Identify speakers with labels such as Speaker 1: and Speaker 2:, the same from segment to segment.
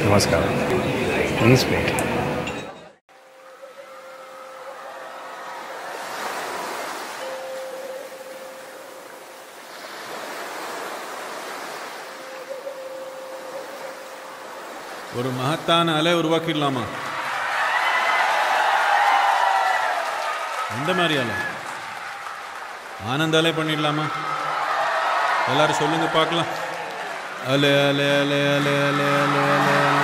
Speaker 1: நமஸ்காரம் please wait
Speaker 2: ஒரு மகத்தான அலை உருவாக்கிடலாமா எந்த மாதிரி அலை ஆனந்த அலை பண்ணிடலாமா எல்லாரும் சொல்லுங்க பார்க்கலாம் அலே அலே அலே அலே அலே அலே அலே அலே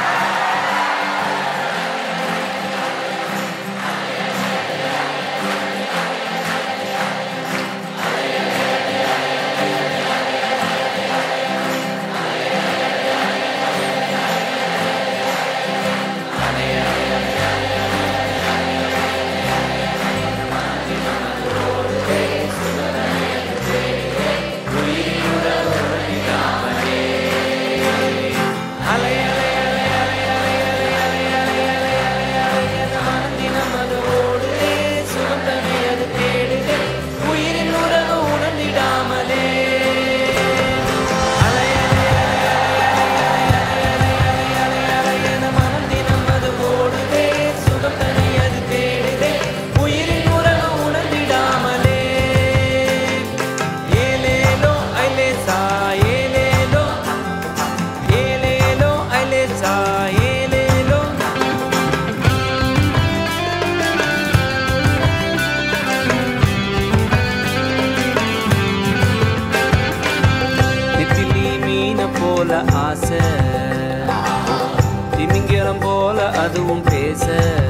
Speaker 3: உயிரின் உறவு உணர்ந்திடாமலே மனம் தினம் அது ஓடுதே சுகம் தனியது தேடுதே உயிரின் உறவு உணர்ந்திடாமலே ஏலேலோ ஐலேசா ஏலேலோ ஏலேலோ ஐலேசா ஏலேலோ நெத்திலி மீன போல ஆசை திமிங்கலம் போல அதுவும் பேச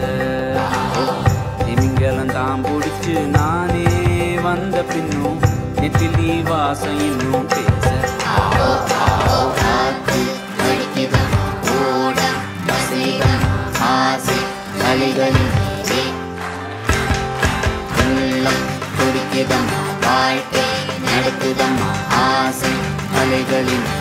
Speaker 3: திமிங்கலம் தான் பிடிச்சு நானே வந்த பின்னும் நெத்திலி வாசம் இன்னும் பேச
Speaker 4: காத்து அடிக்குதம் ஓடம் வசீகம் ஆசை அலைகளின் தீ. உள்ளம் துடிக்குதம் வாழ்க்கை நடக்குதம் ஆசை அலைகளின்